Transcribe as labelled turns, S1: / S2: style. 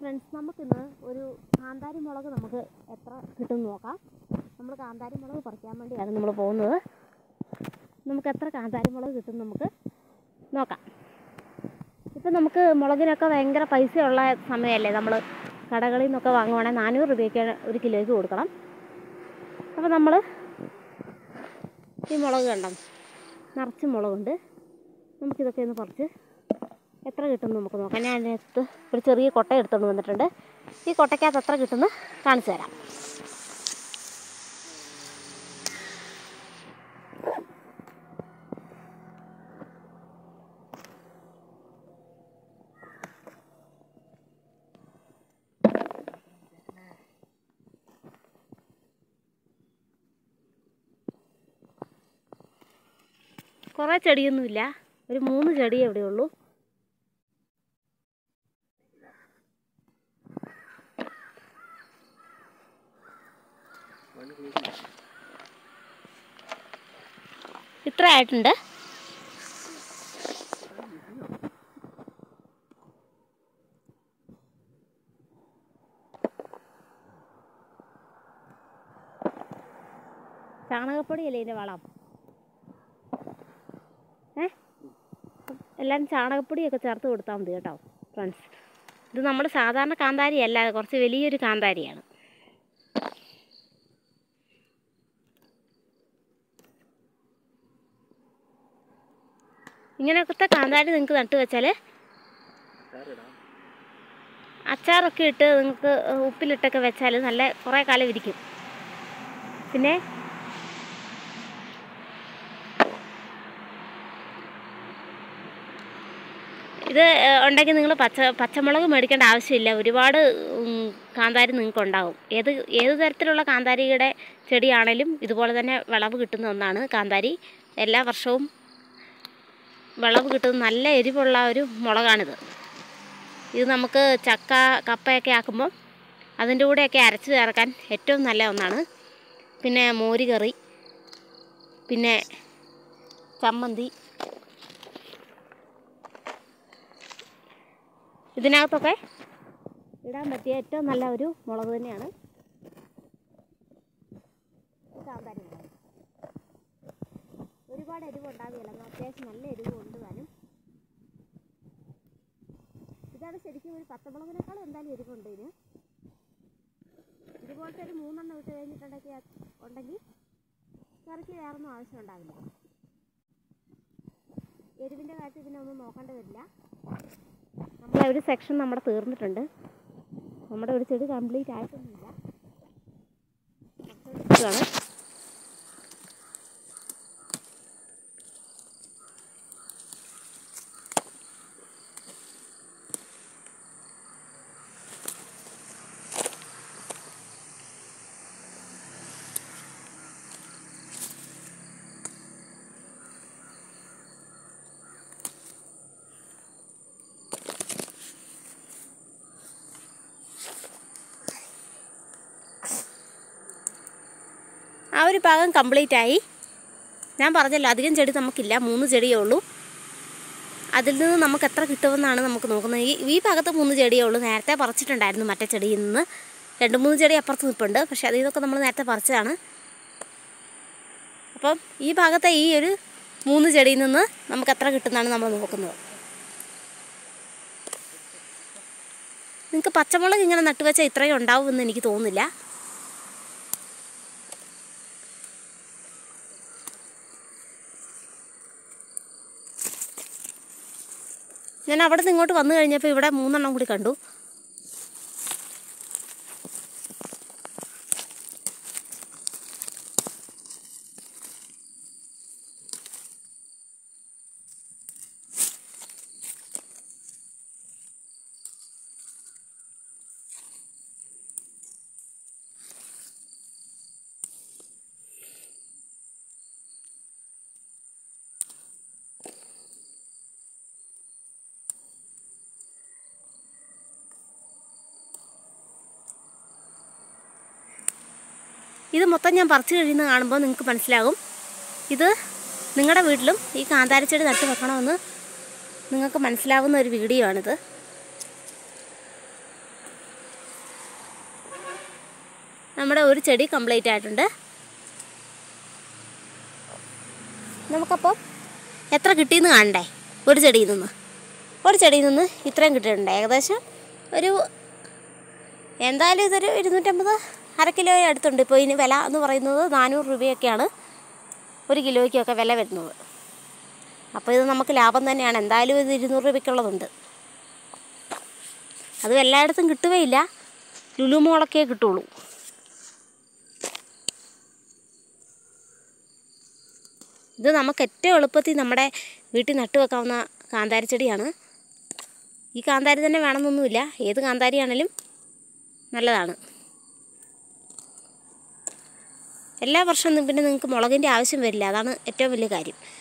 S1: friends നമുക്കിന്ന് ഒരു കാന്താരി മുളക് നമുക്ക് എത്ര കിട്ടും നോക്കാം നമ്മൾ കാന്താരി മുളക് പറിക്കാൻ വേണ്ടിയാണ് നമ്മൾ പോകുന്നത് നമുക്ക് എത്ര കാന്താരി മുളക് കിട്ടും നമുക്ക് നോക്കാം ഇപ്പം നമുക്ക് മുളകിനൊക്കെ ഭയങ്കര പൈസയുള്ള സമയമല്ലേ നമ്മൾ കടകളിൽ നിന്നൊക്കെ വാങ്ങുവാണെങ്കിൽ നാനൂറ് രൂപയ്ക്ക് ഒരു കിലോയ്ക്ക് കൊടുക്കണം അപ്പോൾ നമ്മൾ ഈ മുളക് കണ്ടോ നിറച്ച് മുളകുണ്ട് നമുക്കിതൊക്കെ ഒന്ന് പറിച്ച് എത്ര കിട്ടുമെന്ന് നമുക്ക് നോക്കാം ഞാൻ അതിനകത്ത് ഒരു ചെറിയ കൊട്ട എടുത്തുകൊണ്ട് വന്നിട്ടുണ്ട് ഈ കൊട്ടയ്ക്കകത്ത് എത്ര കിട്ടുമെന്ന് കാണിച്ചു തരാം കുറേ ചെടിയൊന്നുമില്ല ഒരു മൂന്ന് ചെടിയേ ഇവിടെ ഉള്ളൂ ഇത്ര ആയിട്ടുണ്ട് ചാണകപ്പൊടിയല്ലേ ഇതിൻ്റെ വളം ഏ എല്ലാവരും ചാണകപ്പൊടിയൊക്കെ ചേർത്ത് കൊടുത്താൽ മതി കേട്ടോ ഫ്രണ്ട്സ് ഇത് നമ്മുടെ സാധാരണ കാന്താരി അല്ല കുറച്ച് വലിയൊരു കാന്താരിയാണ് ഇങ്ങനത്തെ കാന്താരി നിങ്ങൾക്ക് നട്ട് വെച്ചാൽ അച്ചാറൊക്കെ ഇട്ട് നിങ്ങൾക്ക് ഉപ്പിലിട്ടൊക്കെ വെച്ചാൽ നല്ല കുറേ കാലം ഇരിക്കും പിന്നെ ഇത് ഏഹ്, ഉണ്ടെങ്കിൽ നിങ്ങൾ പച്ച പച്ചമുളക് മേടിക്കേണ്ട ആവശ്യമില്ല ഒരുപാട് ഉം, കാന്താരി നിങ്ങൾക്ക് ഉണ്ടാകും ഏത് ഏത് തരത്തിലുള്ള കാന്താരിയുടെ ചെടിയാണേലും ഇതുപോലെ തന്നെ വിളവ് കിട്ടുന്ന ഒന്നാണ് കാന്താരി എല്ലാ വർഷവും വിളവ് കിട്ടുന്ന നല്ല എരിവുള്ള ഒരു മുളകാണിത് ഇത് നമുക്ക് ചക്ക കപ്പയൊക്കെ ആക്കുമ്പം അതിൻ്റെ കൂടെയൊക്കെ അരച്ച് ചേർക്കാൻ ഏറ്റവും നല്ല ഒന്നാണ് പിന്നെ മോര് കറി പിന്നെ ചമ്മന്തി ഇതിനകത്തൊക്കെ ഇടാൻ പറ്റിയ ഏറ്റവും നല്ല ഒരു മുളക് തന്നെയാണ് ഈ കാന്താരി മുളക് ഒരുപാട് എരിവ് ഉണ്ടാവുകയില്ല എന്നാൽ അത്യാവശ്യം നല്ല എരിവ് ഉണ്ട് താനും ഇതാണ് ശരിക്കും ഒരു പച്ചമുളകിനേക്കാളും എന്തായാലും എരിവുണ്ട് ഇതിന് ഇതുപോലത്തെ ഒരു മൂന്നെണ്ണം ഇട്ട് കഴിഞ്ഞിട്ടുണ്ടെങ്കിൽ ഉണ്ടെങ്കിൽ കറിക്ക് വേറൊന്നും ആവശ്യം ഉണ്ടാവില്ല എരിവിൻ്റെ കാര്യത്തിൽ പിന്നെ ഒന്നും നോക്കേണ്ടി വരില്ല നമ്മളെ ഒരു സെക്ഷൻ നമ്മുടെ തീർന്നിട്ടുണ്ട് നമ്മുടെ ഒരു ചെടി കംപ്ലീറ്റ് ആയിട്ടൊന്നുമില്ല ഇതാണ് ആ ഒരു ഭാഗം കംപ്ലീറ്റ് ആയി ഞാൻ പറഞ്ഞല്ലോ അധികം ചെടി നമുക്കില്ല മൂന്ന് ചെടിയേ ഉള്ളൂ അതിൽ നിന്ന് നമുക്ക് എത്ര കിട്ടുമെന്നാണ് നമുക്ക് നോക്കുന്നത് ഈ ഈ ഭാഗത്ത് മൂന്ന് ചെടിയേ ഉള്ളൂ നേരത്തെ പറിച്ചിട്ടുണ്ടായിരുന്നു മറ്റേ ചെടിയിൽ നിന്ന് രണ്ട് മൂന്ന് ചെടി അപ്പുറത്ത് നിൽപ്പുണ്ട് പക്ഷേ അതിൽ നിന്നൊക്കെ നമ്മൾ നേരത്തെ പറിച്ചതാണ് അപ്പം ഈ ഭാഗത്തെ ഈ ഒരു മൂന്ന് ചെടിയിൽ നിന്ന് നമുക്ക് എത്ര കിട്ടുന്നതാണ് നമ്മൾ നോക്കുന്നത് നിങ്ങൾക്ക് പച്ചമുളക് ഇങ്ങനെ നട്ടുവെച്ചാൽ ഇത്രയും ഉണ്ടാവുമെന്ന് എനിക്ക് തോന്നുന്നില്ല ഞാൻ അവിടെ നിന്ന് ഇങ്ങോട്ട് വന്നു കഴിഞ്ഞപ്പോൾ ഇവിടെ മൂന്നെണ്ണം കൂടി കണ്ടു ഇത് മൊത്തം ഞാൻ പറിച്ചു കഴിയുന്ന കാണുമ്പോൾ നിങ്ങൾക്ക് മനസ്സിലാകും ഇത് നിങ്ങളുടെ വീട്ടിലും ഈ കാന്താരച്ചെടി നട്ടു വെക്കണമെന്ന് നിങ്ങൾക്ക് മനസ്സിലാവുന്ന ഒരു വീഡിയോ ആണിത് നമ്മുടെ ഒരു ചെടി കംപ്ലീറ്റ് ആയിട്ടുണ്ട് നമുക്കപ്പോൾ എത്ര കിട്ടിയെന്ന് കാണണ്ടേ ഒരു ചെടിയിൽ നിന്ന് ഒരു ചെടിയിൽ നിന്ന് ഇത്രയും കിട്ടിയിട്ടുണ്ട് ഏകദേശം ഒരു എന്തായാലും ഇതൊരു ഇരുന്നൂറ്റമ്പത് അര കിലോ അടുത്തുണ്ട് ഇപ്പോൾ ഇതിന് വില എന്ന് പറയുന്നത് നാനൂറ് രൂപയൊക്കെയാണ് ഒരു കിലോയ്ക്കൊക്കെ വില വരുന്നത് അപ്പോൾ ഇത് നമുക്ക് ലാഭം തന്നെയാണ് എന്തായാലും ഇത് ഇരുന്നൂറ് രൂപയ്ക്കുള്ളതുണ്ട് അതും എല്ലായിടത്തും കിട്ടുകയില്ല ലുലുമോളൊക്കെ കിട്ടുള്ളൂ ഇത് നമുക്ക് ഏറ്റവും എളുപ്പത്തിൽ നമ്മുടെ വീട്ടിൽ നട്ടു വെക്കാവുന്ന കാന്താരി ചെടിയാണ് ഈ കാന്താരി തന്നെ വേണമെന്നൊന്നുമില്ല ഏത് കാന്താരിയാണേലും നല്ലതാണ് എല്ലാ വർഷവും പിന്നെ നിങ്ങൾക്ക് മുളകിൻ്റെ ആവശ്യം വരില്ല അതാണ് ഏറ്റവും വലിയ കാര്യം